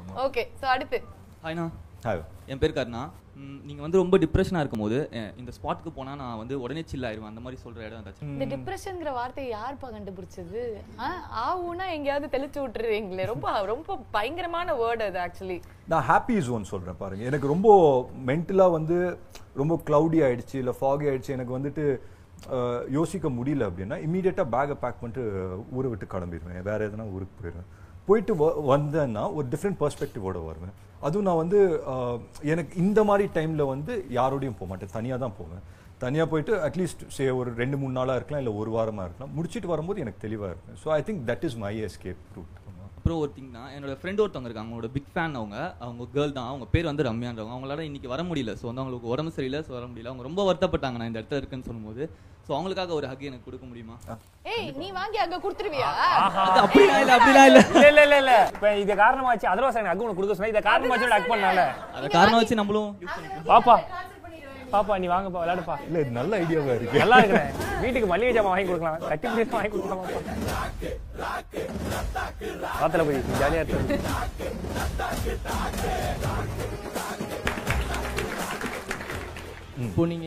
okay so அடுத்து ஹாய்ண்ணா hi என் பேர் கருணா ம், நீங்க வந்து ரொம்ப டிப்ரெஷனா இருக்கும்போது அஹ், இந்த ஸ்பாட்டுக்கு போனா நான் வந்து உடனே சில் ஆயிருவேன் அந்த மாதிரி சொல்ற இடம் ஏதாச்சும் இந்த டிப்ரெஷன்ங்கிற வார்த்தையை யாருப்பா கண்டுபிடிச்சது ஆ, ஆவுன்னா எங்கேயாவது தெளிச்சு விட்டுருவீங்களே ரொம்ப ரொம்ப பயங்கரமான வேர்டு அது ஆக்சுவலி நான் ஹாப்பி ஜோன் சொல்றேன் பாருங்க எனக்கு ரொம்ப மென்டலா வந்து ரொம்ப க்ளவுடி ஆயிடுச்சு இல்ல ஃபாகி ஆயிடுச்சு எனக்கு வந்துட்டு அஹ், யோசிக்க முடியல அப்படின்னா இமீடியட்டா பேக்கை பேக் பண்ணிட்டு ஊரை விட்டு கிளம்பிடுவேன் வேற எதனா ஊருக்கு போயிடுவேன் போயிட்டு வ- வந்தேன்னா ஒரு டிஃப்ரெண்ட் பெர்ஸ்பெக்டிவோட வருவேன் அதுவும் நான் வந்து அஹ், எனக்கு இந்த மாதிரி டைம்ல வந்து யாரோடையும் போக மாட்டேன் தனியா தான் போவேன் தனியா போயிட்டு அட்லீஸ்ட் சே ஒரு ரெண்டு மூணு நாளா இருக்கலாம் இல்ல ஒரு வாரமா இருக்கலாம் முடிச்சிட்டு வரும்போது எனக்கு தெளிவா இருக்கும் so I think that is my escape route அப்புறம் ஒரு திங் தான் என்னோட ஃப்ரெண்ட் ஒருத்தவங்க இருக்காங்க அவங்களோட பிக் ஃபேன் அவங்க அவங்க கேர்ள் தான் அவங்க பேர் வந்து ரம்யான்றவங்க அவங்களால இன்னைக்கு வர முடியல ஸோ வந்து அவங்களுக்கு உடம்பு சரியில்லை ஸோ வர முடியல அவங்க ரொம்ப வருத்தப்பட்டாங்க நான் இந்த இடத்துல இருக்குன்னு சொல்லும்போது ஸோ அவங்களுக்காக ஒரு ஹக் எனக்கு கொடுக்க முடியுமா ஏய் நீ வாங்கி அங்க கொடுத்துருவியா அது அப்படிலாம் இல்லை அப்படிலாம் இல்லை இல்ல இல்ல இல்ல இல்ல இப்ப இது காரணமாச்சு அதர்வா சார் அக்கு உனக்கு கொடுக்க சொன்னா இத காரணமாச்சு அக் பண்ணால அதை காரணம் வச்சு நம்மளும் யூஸ் பண்ணிக்கலாம் பாப்பா பாப்பா நீ வாங்கப்பா விளையாடுப்பா இல்ல இது நல்ல ஐடியாவா இருக்கு நல்லா இருக்கிறேன் வீட்டுக்கு மல்லிகை ஜாமான் வாங்கி கொடுக்கலாம் கட்டி பிடிச்சி வாங்கி கொடுக்கலாம் பாத்துல போய் ஜாலியா இருக்கு இப்போ நீங்க